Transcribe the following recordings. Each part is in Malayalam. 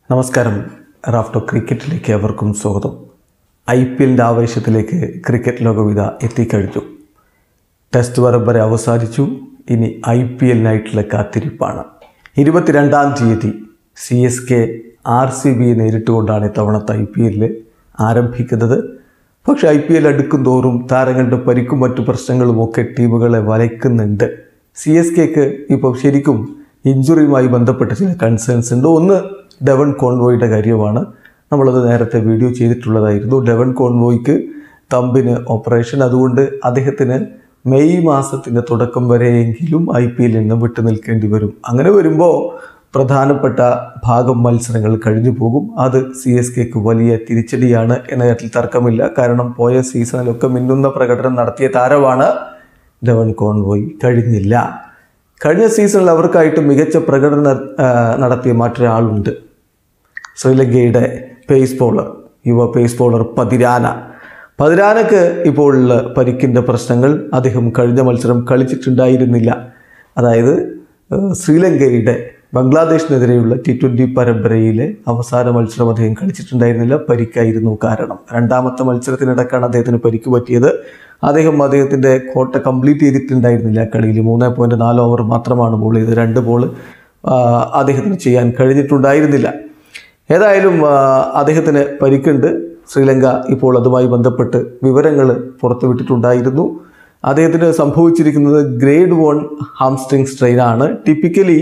നമസ്കാരം റാഫ്റ്റോ ക്രിക്കറ്റിലേക്ക് അവർക്കും സ്വാഗതം ഐ പി എല്ലിൻ്റെ ആവേശത്തിലേക്ക് ക്രിക്കറ്റ് ലോകവിധ എത്തിക്കഴിഞ്ഞു ടെസ്റ്റ് പരമ്പര അവസാനിച്ചു ഇനി ഐ പി എല്ലിനായിട്ടുള്ള കാത്തിരിപ്പാണ് ഇരുപത്തിരണ്ടാം തീയതി C S K R C ബിയെ നേരിട്ടുകൊണ്ടാണ് ഇത്തവണത്തെ ഐ പി എല്ലിൽ ആരംഭിക്കുന്നത് പക്ഷേ ഐ പി എൽ അടുക്കും തോറും താരങ്ങളുടെ പരിക്കും മറ്റു പ്രശ്നങ്ങളും ഒക്കെ ടീമുകളെ വലയ്ക്കുന്നുണ്ട് സി എസ് കെക്ക് ഇപ്പോൾ ശരിക്കും ഇഞ്ചുറിയുമായി ബന്ധപ്പെട്ട ചില കൺസേൺസ് ഉണ്ട് ഒന്ന് ഡെവൻ കോൺവോയുടെ കാര്യമാണ് നമ്മളത് നേരത്തെ വീഡിയോ ചെയ്തിട്ടുള്ളതായിരുന്നു ഡെവൻ കോൺവോയ്ക്ക് തമ്പിന് ഓപ്പറേഷൻ അതുകൊണ്ട് അദ്ദേഹത്തിന് മെയ് മാസത്തിൻ്റെ തുടക്കം വരെയെങ്കിലും ഐ പി എല്ലിൽ നിന്ന് വിട്ടു നിൽക്കേണ്ടി വരും അങ്ങനെ വരുമ്പോൾ പ്രധാനപ്പെട്ട ഭാഗം മത്സരങ്ങൾ കഴിഞ്ഞു പോകും അത് സി എസ് കെക്ക് വലിയ തിരിച്ചടിയാണ് എന്ന കാര്യത്തിൽ തർക്കമില്ല കാരണം പോയ സീസണിലൊക്കെ മിന്നുന്ന പ്രകടനം നടത്തിയ താരമാണ് ഡെവൻ കോൺവോയ് കഴിഞ്ഞില്ല കഴിഞ്ഞ സീസണിൽ അവർക്കായിട്ട് മികച്ച പ്രകടനം ആ, നടത്തിയ മറ്റൊരാളുണ്ട് ശ്രീലങ്കയുടെ പേസ് ബോളർ യുവ പേസ് ബോളർ പതിരാന പതിരാനക്ക് ഇപ്പോൾ പരിക്കിൻ്റെ പ്രശ്നങ്ങൾ അദ്ദേഹം കഴിഞ്ഞ മത്സരം കളിച്ചിട്ടുണ്ടായിരുന്നില്ല അതായത് ഏഹ്, ശ്രീലങ്കയുടെ ബംഗ്ലാദേശിനെതിരെയുള്ള ടി ട്വൻ്റി പരമ്പരയിലെ അവസാന മത്സരം അദ്ദേഹം കളിച്ചിട്ടുണ്ടായിരുന്നില്ല പരിക്കായിരുന്നു കാരണം രണ്ടാമത്തെ മത്സരത്തിനിടക്കാണ് അദ്ദേഹത്തിന് പരിക്ക് പറ്റിയത് അദ്ദേഹം അദ്ദേഹത്തിൻ്റെ കോട്ട കംപ്ലീറ്റ് ചെയ്തിട്ടുണ്ടായിരുന്നില്ല ആ കളിയിൽ മൂന്ന് പോയിൻറ്റ് നാല് ഓവർ മാത്രമാണ് ബോൾ ചെയ്തത് രണ്ട് ബോൾ അദ്ദേഹത്തിന് ചെയ്യാൻ കഴിഞ്ഞിട്ടുണ്ടായിരുന്നില്ല ഏതായാലും ആ, അദ്ദേഹത്തിന് പരിക്കുണ്ട് ശ്രീലങ്ക ഇപ്പോൾ അതുമായി ബന്ധപ്പെട്ട് വിവരങ്ങൾ പുറത്തുവിട്ടിട്ടുണ്ടായിരുന്നു അദ്ദേഹത്തിന് സംഭവിച്ചിരിക്കുന്നത് ഗ്രേഡ് വൺ ഹാംസ്ട്രിങ് സ്ട്രെയിൻ ആണ് ടിപ്പിക്കലി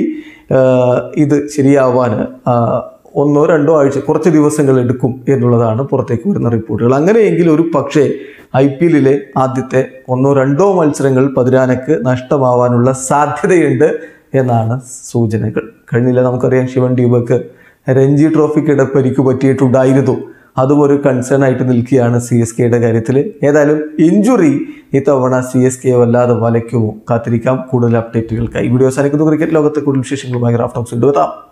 ഇത് ശരിയാവാൻ ആ, ഒന്നോ രണ്ടോ ആഴ്ച കുറച്ച് ദിവസങ്ങൾ എടുക്കും എന്നുള്ളതാണ് പുറത്തേക്ക് വരുന്ന റിപ്പോർട്ടുകൾ അങ്ങനെയെങ്കിൽ ഒരു പക്ഷേ ഐ പി എല്ലിലെ ആദ്യത്തെ ഒന്നോ രണ്ടോ മത്സരങ്ങൾ പതിരാനക്ക് നഷ്ടമാവാനുള്ള സാധ്യതയുണ്ട് എന്നാണ് സൂചനകൾ കഴിഞ്ഞില്ല നമുക്കറിയാം ശിവൻ ഡ്യൂബക്ക് രഞ്ജി ട്രോഫിക്കിടെ പരിക്ക് പറ്റിയിട്ടുണ്ടായിരുന്നു അതും ഒരു കൺസേൺ ആയിട്ട് നിൽക്കുകയാണ് സി എസ് കെയുടെ കാര്യത്തിൽ ഏതായാലും ഇഞ്ചുറി ഇത്തവണ സി എസ് കെ വല്ലാതെ വലയ്ക്കുമോ കാത്തിരിക്കാം കൂടുതൽ അപ്ഡേറ്റുകൾക്കായി വീഡിയോ അവസാനിക്കുന്നു ക്രിക്കറ്റ് ലോകത്തെ കൂടുതൽ വിശേഷങ്ങളുമായി റാഫ്റ്റോക്സ് കൊണ്ടുവരാം